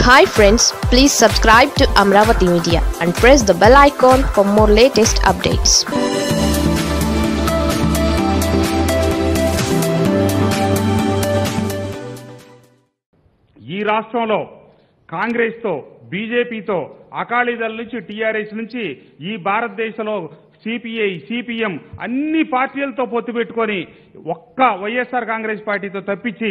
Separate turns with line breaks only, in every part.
hi friends please subscribe to Amaravati media and press the bell icon for more latest updates
ఈ రాష్ట్రంలో కాంగ్రెస్తో బీజేపీతో అకాలీదళ నుంచి టీఆర్ఎస్ నుంచి ఈ భారతదేశంలో సిపిఐ సిపిఎం అన్ని పార్టీలతో పొత్తు పెట్టుకొని ఒక్క వైఎస్ఆర్ కాంగ్రెస్ పార్టీతో తప్పించి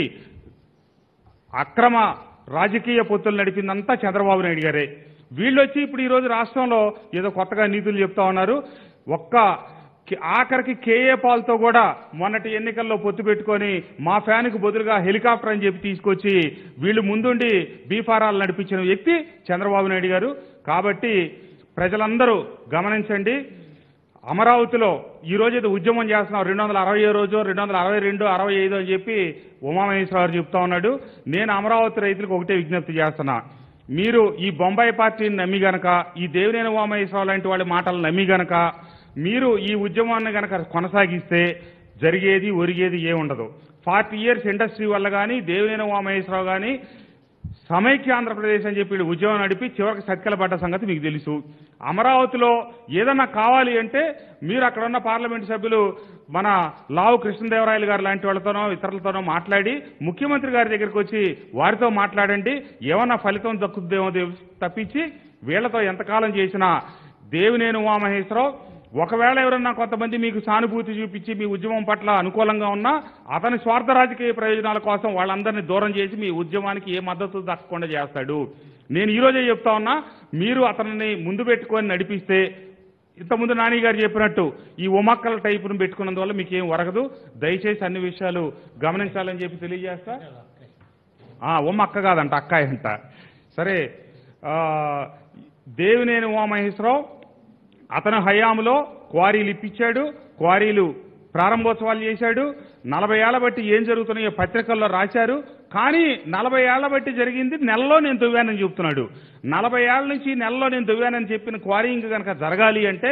అక్రమ రాజకీయ పొత్తులు నడిపిందంతా చంద్రబాబు నాయుడు గారే వీళ్ళు వచ్చి ఇప్పుడు ఈ రోజు రాష్ట్రంలో ఏదో కొత్తగా నీతులు చెప్తా ఉన్నారు ఒక్క కి- ఆఖరికి కేఏ పాల్తో కూడా మొన్నటి ఎన్నికల్లో పొత్తు పెట్టుకొని మా ఫ్యాన్కు బదులుగా హెలికాప్టర్ అని చెప్పి తీసుకొచ్చి వీళ్ళు ముందుండి బీఫారాలు నడిపించిన వ్యక్తి చంద్రబాబు నాయుడు గారు కాబట్టి ప్రజలందరూ గమనించండి అమరావతిలో ఈ రోజు ఏదో ఉద్యమం చేస్తున్నాం రెండు వందల అరవై రోజు రెండు వందల అరవై రెండు అరవై ఐదు అని చెప్పి ఉమామహేశ్వర గారు చెప్తా ఉన్నాడు నేను అమరావతి రైతులకు ఒకటే విజ్ఞప్తి చేస్తున్నా మీరు ఈ బొంబాయి పార్టీని నమ్మి గనక ఈ దేవినేని ఉమామహేశ్వరరావు లాంటి వాళ్ళ మాటలు నమ్మి గనక మీరు ఈ ఉద్యమాన్ని గనక కొనసాగిస్తే జరిగేది ఒరిగేది ఏ ఉండదు ఫార్టీ ఇయర్స్ ఇండస్ట్రీ వల్ల కానీ దేవినేని ఉమామహేశ్వరరావు కానీ సమైక్య ఆంధ్రప్రదేశ్ అని చెప్పి వీళ్ళు ఉద్యమం నడిపి చివరికి సత్కల పడ్డ సంగతి మీకు తెలుసు అమరావతిలో ఏదన్నా కావాలి అంటే మీరు అక్కడ ఉన్న పార్లమెంట్ సభ్యులు మన లావు కృష్ణదేవరాయలు గారు లాంటి వాళ్ళతోనో ఇతరులతోనో మాట్లాడి ముఖ్యమంత్రి గారి దగ్గరికి వచ్చి వారితో మాట్లాడండి ఏమన్నా ఫలితం దక్కుద్దేమో దేవ్- తప్పించి వీళ్లతో ఎంతకాలం చేసినా దేవినేని ఉమామహేశ్వరరావు ఒకవేళ ఎవరన్నా కొంతమంది మీకు సానుభూతి చూపించి మీ ఉద్యమం పట్ల అనుకూలంగా ఉన్నా అతని స్వార్థ రాజకీయ ప్రయోజనాల కోసం వాళ్ళందరినీ దూరం చేసి మీ ఉద్యమానికి ఏ మద్దతు దక్కకుండా చేస్తాడు నేను ఈ రోజే చెప్తా ఉన్నా మీరు అతనిని ముందు పెట్టుకొని నడిపిస్తే ఇంతకుముందు నాని గారు చెప్పినట్టు ఈ ఉమక్కల టైపును పెట్టుకున్నందువల్ల మీకు ఏం వరగదు దయచేసి అన్ని విషయాలు గమనించాలని చెప్పి తెలియజేస్తా ఆ, ఉమ్మ అక్క కాదంట అక్కాయి అంట సరే ఆ, దేవినేని ఉమామహేశ్వరరావు అతను హయాంలో క్వారీలు ఇప్పించాడు క్వారీలు ప్రారంభోత్సవాలు చేశాడు నలభై ఏళ్ల బట్టి ఏం జరుగుతున్నాయో పత్రికల్లో రాశారు కానీ నలభై ఏళ్ల బట్టి జరిగింది నెలలో నేను దువ్వానని చెప్తున్నాడు నలభై ఏళ్ల నుంచి నెలలో నేను దువ్వానని చెప్పిన క్వారీయింగ్ కనుక జరగాలి అంటే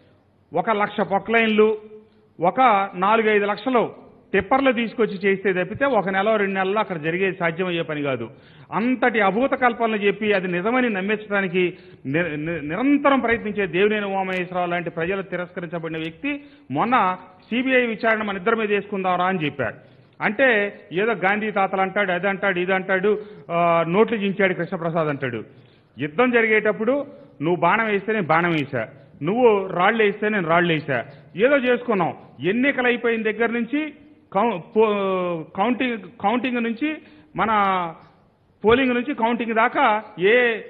ఒక లక్ష పొక్లైన్లు ఒక నాలుగైదు లక్షలు టిప్పర్లు తీసుకొచ్చి చేస్తే తప్పితే ఒక నెల రెండు నెలల్లో అక్కడ జరిగేది సాధ్యమయ్యే పని కాదు అంతటి అభూత కల్పనలు చెప్పి అది నిజమని నమ్మించడానికి ని- ని- నిరంతరం ప్రయత్నించే దేవినేని ఉమామహేశ్వరరావు లాంటి ప్రజలు తిరస్కరించబడిన వ్యక్తి మొన్న సిబిఐ విచారణ మన ఇద్దరి మీద వేసుకుందాంరా అని చెప్పాడు అంటే ఏదో గాంధీ తాతలు అంటాడు అది అంటాడు ఇది అంటాడు ఆ, నోట్లు చించాడు కృష్ణప్రసాద్ అంటాడు యుద్ధం జరిగేటప్పుడు నువ్వు బాణం వేస్తే నేను బాణం వేసా నువ్వు రాళ్ళు వేస్తే నేను రాళ్ళు వేసా ఏదో చేసుకున్నాం ఎన్నికలు అయిపోయిన దగ్గర నుంచి కౌ- పో- కౌంటింగ్ కౌంటింగ్ నుంచి మన పోలింగ్ నుంచి కౌంటింగ్ దాకా ఏ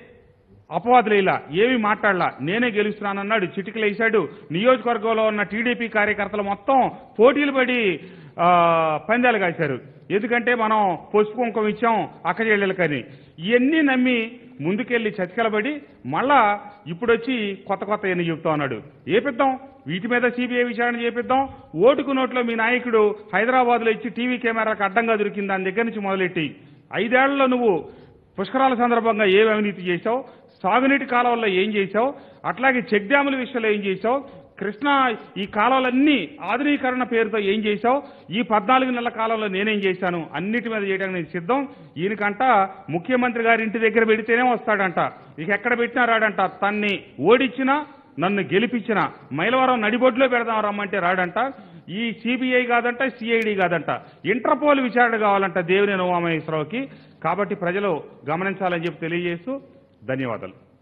అపవాదులు ఇలా ఏమీ మాట్లాడలా నేనే గెలుస్తున్నానన్నాడు చిటికలు వేశాడు నియోజకవర్గంలో ఉన్న టీడీపీ కార్యకర్తలు మొత్తం పోటీలు పడి ఆ, పందాలు కాశారు ఎందుకంటే మనం పసుపు కుంకుమ ఇచ్చాం అక్క చెల్లెలకని ఇవన్నీ నమ్మి ముందుకెళ్లి చతికలబడి మళ్ళా ఇప్పుడొచ్చి కొత్త కొత్త ఎన్ని చెప్తా ఉన్నాడు ఏపిద్దాం వీటి మీద సిబిఐ విచారణ చేపిద్దాం ఓటుకు నోట్లో మీ నాయకుడు హైదరాబాద్లో ఇచ్చి టీవీ కెమెరాకు అడ్డంగా దొరికింది దాని దగ్గర నుంచి మొదలెట్టి ఐదేళ్లలో నువ్వు పుష్కరాల సందర్భంగా ఏం అవినీతి చేశావు సాగునీటి కాలువల్లో ఏం చేశావు అట్లాగే చెక్ డ్యాముల విషయంలో ఏం చేశావు కృష్ణా ఈ కాలువలన్నీ ఆధునీకరణ పేరుతో ఏం చేశావు ఈ పద్నాలుగు నెలల కాలంలో నేనేం చేశాను అన్నిటి మీద చేయడానికి నేను సిద్ధం ఈయనకంట ముఖ్యమంత్రి గారి ఇంటి దగ్గర పెడితేనే వస్తాడంట ఇక ఎక్కడ పెట్టినా రాడంట తన్ని ఓడించినా నన్ను గెలిపించిన మైలవరం నడిబొడ్లో పెడదాం రమ్మంటే రాడంట ఈ సిబిఐ కాదంట సిఐడి కాదంట ఇంటర్పోల్ విచారణ కావాలంట దేవినేని ఉమామహేశ్వరరావుకి కాబట్టి ప్రజలు గమనించాలని చెప్పి తెలియజేస్తూ ధన్యవాదాలు